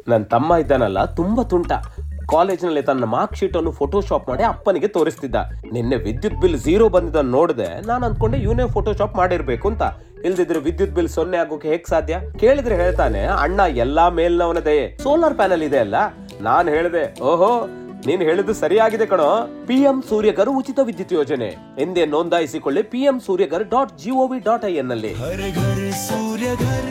ನನ್ನ ತಮ್ಮ ಇದ್ದಾನಲ್ಲ ತುಂಬಾ ತುಂಟ ಕಾಲೇಜಿನಲ್ಲಿ ತನ್ನ ಮಾರ್ಕ್ ಶೀಟ್ ಅನ್ನು ಫೋಟೋಶಾಪ್ ಮಾಡಿ ಅಪ್ಪನಿಗೆ ತೋರಿಸ್ತಿದ್ದ ನಿನ್ನೆ ವಿದ್ಯುತ್ ಬಿಲ್ ಝೀರೋ ಬಂದಿದ್ದನ್ನು ನೋಡಿದೆ ನಾನು ಅನ್ಕೊಂಡೆ ಇವನೇ ಫೋಟೋಶಾಪ್ ಮಾಡಿರ್ಬೇಕು ಅಂತ ಇಲ್ದಿದ್ರೆ ವಿದ್ಯುತ್ ಬಿಲ್ ಸೊನ್ನೆ ಆಗೋಕೆ ಹೇಗ್ ಸಾಧ್ಯ ಕೇಳಿದ್ರೆ ಹೇಳ್ತಾನೆ ಅಣ್ಣ ಎಲ್ಲಾ ಮೇಲ್ನವನ ದಯೆ ಸೋಲಾರ್ ಪ್ಯಾನಲ್ ಇದೆ ಅಲ್ಲ ನಾನ್ ಹೇಳಿದೆ ಓಹೋ ನೀನ್ ಹೇಳಿದ್ದು ಸರಿಯಾಗಿದೆ ಕಣೋ ಪಿಎಂ ಸೂರ್ಯಗರ್ ಉಚಿತ ವಿದ್ಯುತ್ ಯೋಜನೆ ಎಂದೇ ನೋಂದಾಯಿಸಿಕೊಳ್ಳಿ PM Suryaghar dot gov dot I N ನಲ್ಲಿ हर घर सूर्य घर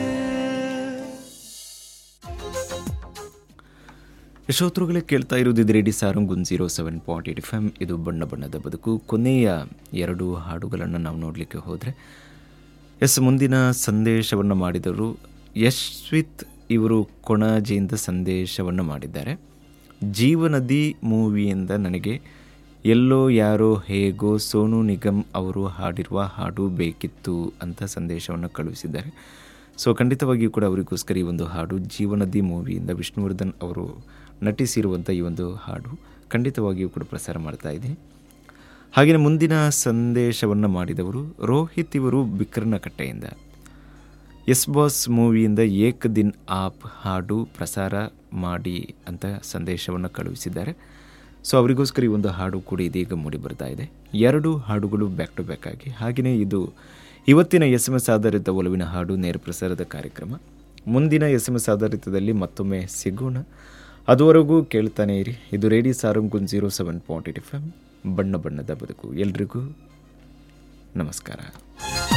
ಯಶೋತ್ರುಗಳೇ ಕೇಳ್ತಾ ಇರೋದು ಇದು ರೇಡಿ ಸಾರಂಗ್ ಒಂದು zero seven point eight F M ಇದು ಬಣ್ಣ ಬಣ್ಣದ ಬದುಕು ಕೊನೆಯ ಎರಡು ಹಾಡುಗಳನ್ನು ನಾವು ನೋಡಲಿಕ್ಕೆ ಹೋದರೆ ಎಸ್ ಮುಂದಿನ ಸಂದೇಶವನ್ನು ಮಾಡಿದವರು ಯಶ್ವಿತ್ ಇವರು ಕೊಣಾಜಿಯಿಂದ ಸಂದೇಶವನ್ನು ಮಾಡಿದ್ದಾರೆ ಜೀವನದಿ ಮೂವಿಯಿಂದ ನನಗೆ ಎಲ್ಲೋ ಯಾರೋ ಹೇಗೋ ಸೋನು ನಿಗಮ್ ಅವರು ಹಾಡಿರುವ ಹಾಡು ಬೇಕಿತ್ತು ಅಂತ ಸಂದೇಶವನ್ನು ಕಳುಹಿಸಿದ್ದಾರೆ ಸೊ ಖಂಡಿತವಾಗಿಯೂ ಕೂಡ ಅವರಿಗೋಸ್ಕರ ಈ ಒಂದು ಹಾಡು ಜೀವನದಿ ಮೂವಿಯಿಂದ ವಿಷ್ಣುವರ್ಧನ್ ಅವರು ನಟಿಸಿರುವಂಥ ಈ ಒಂದು ಹಾಡು ಖಂಡಿತವಾಗಿಯೂ ಕೂಡ ಪ್ರಸಾರ ಮಾಡ್ತಾ ಇದ್ದೀನಿ ಹಾಗೆಯೇ ಮುಂದಿನ ಸಂದೇಶವನ್ನು ಮಾಡಿದವರು ರೋಹಿತ್ ಇವರು ಬಿಕ್ರನಕಟ್ಟೆಯಿಂದ ಎಸ್ ಬಾಸ್ ಮೂವಿಯಿಂದ ಏಕ್ ದಿನ್ ಆಪ್ ಹಾಡು ಪ್ರಸಾರ ಮಾಡಿ ಅಂತ ಸಂದೇಶವನ್ನು ಕಳುಹಿಸಿದ್ದಾರೆ ಸೊ ಅವರಿಗೋಸ್ಕರ ಈ ಒಂದು ಹಾಡು ಕೂಡ ಇದೀಗ ಮೂಡಿ ಬರ್ತಾ ಇದೆ ಎರಡು ಹಾಡುಗಳು ಬ್ಯಾಕ್ ಟು ಬ್ಯಾಕ್ ಆಗಿ ಹಾಗೆಯೇ ಇದು ಇವತ್ತಿನ ಎಸ್ ಎಮ್ ಎಸ್ ಆಧಾರಿತ ಒಲವಿನ ಹಾಡು ನೇರ ಪ್ರಸಾರದ ಕಾರ್ಯಕ್ರಮ ಮುಂದಿನ ಎಸ್ ಎಮ್ ಎಸ್ ಆಧಾರಿತದಲ್ಲಿ ಮತ್ತೊಮ್ಮೆ ಸಿಗೋಣ ಅದುವರೆಗೂ ಕೇಳ್ತಾನೆ ಇರಿ ಇದು ರೇಡಿಯೋ ಸಾರಂಗುನ್ zero seven point eight F M ಬಣ್ಣ ಬಣ್ಣದ ಬದುಕು ಎಲ್ರಿಗೂ ನಮಸ್ಕಾರ